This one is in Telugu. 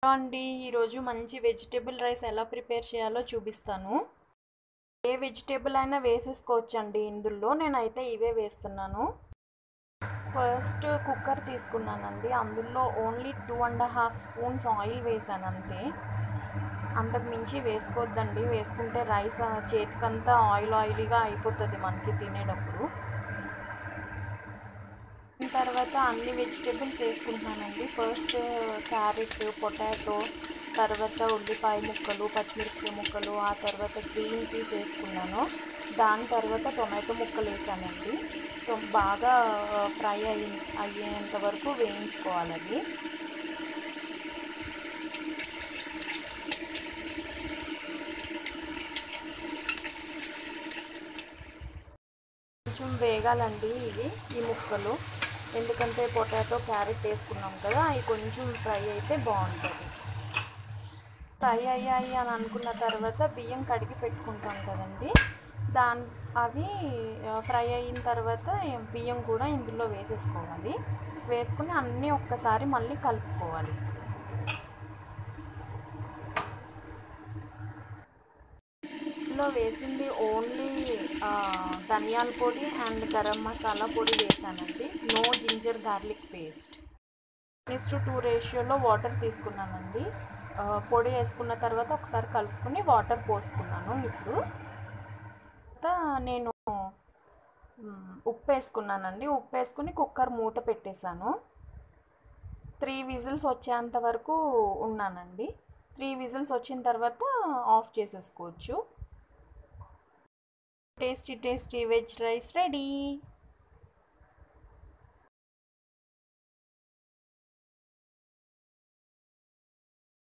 హలో అండి ఈరోజు మంచి వెజిటేబుల్ రైస్ ఎలా ప్రిపేర్ చేయాలో చూపిస్తాను ఏ వెజిటేబుల్ అయినా వేసేసుకోవచ్చు అండి ఇందులో నేనైతే ఇవే వేస్తున్నాను ఫస్ట్ కుక్కర్ తీసుకున్నానండి అందులో only two and half spoons oil వేసాను అంతే అంతకు మించి వేసుకోవద్దండి వేసుకుంటే రైస్ చేతికంతా ఆయిల్ ఆయిలీగా అయిపోతుంది మనకి తినేటప్పుడు తర్వాత అన్ని వెజిటేబుల్స్ వేసుకుంటున్నానండి ఫస్ట్ క్యారెట్ పొటాటో తర్వాత ఉల్లిపాయ ముక్కలు పచ్చిమిరపకాయ ముక్కలు ఆ తర్వాత గ్రీన్ పీస్ వేసుకున్నాను దాని తర్వాత టొమాటో ముక్కలు వేసానండి బాగా ఫ్రై అయ్యి అయ్యేంత వరకు వేయించుకోవాలి అది కొంచెం వేగాలండి ఇవి ఈ ముక్కలు ఎందుకంటే పొటాటో క్యారెట్ వేసుకున్నాం కదా అవి కొంచెం ఫ్రై అయితే బాగుంటుంది ఫ్రై అయ్యాయి అని అనుకున్న తర్వాత బియ్యం కడిగి పెట్టుకుంటాం కదండి దాని అవి ఫ్రై అయిన తర్వాత బియ్యం కూడా ఇందులో వేసేసుకోవాలి వేసుకుని అన్నీ ఒక్కసారి మళ్ళీ కలుపుకోవాలి ఇందులో వేసింది ఓన్లీ ధనియాల పొడి అండ్ గరం మసాలా పొడి వేసానండి no ginger garlic paste next two రేషియోలో వాటర్ తీసుకున్నానండి పొడి వేసుకున్న తర్వాత ఒకసారి కలుపుకొని వాటర్ పోసుకున్నాను ఇప్పుడు నేను ఉప్పు వేసుకున్నానండి ఉప్పు వేసుకుని కుక్కర్ మూత పెట్టేశాను త్రీ విజిల్స్ వచ్చేంత వరకు ఉన్నానండి త్రీ విజిల్స్ వచ్చిన తర్వాత ఆఫ్ చేసేసుకోవచ్చు tasty tasty veg rice ready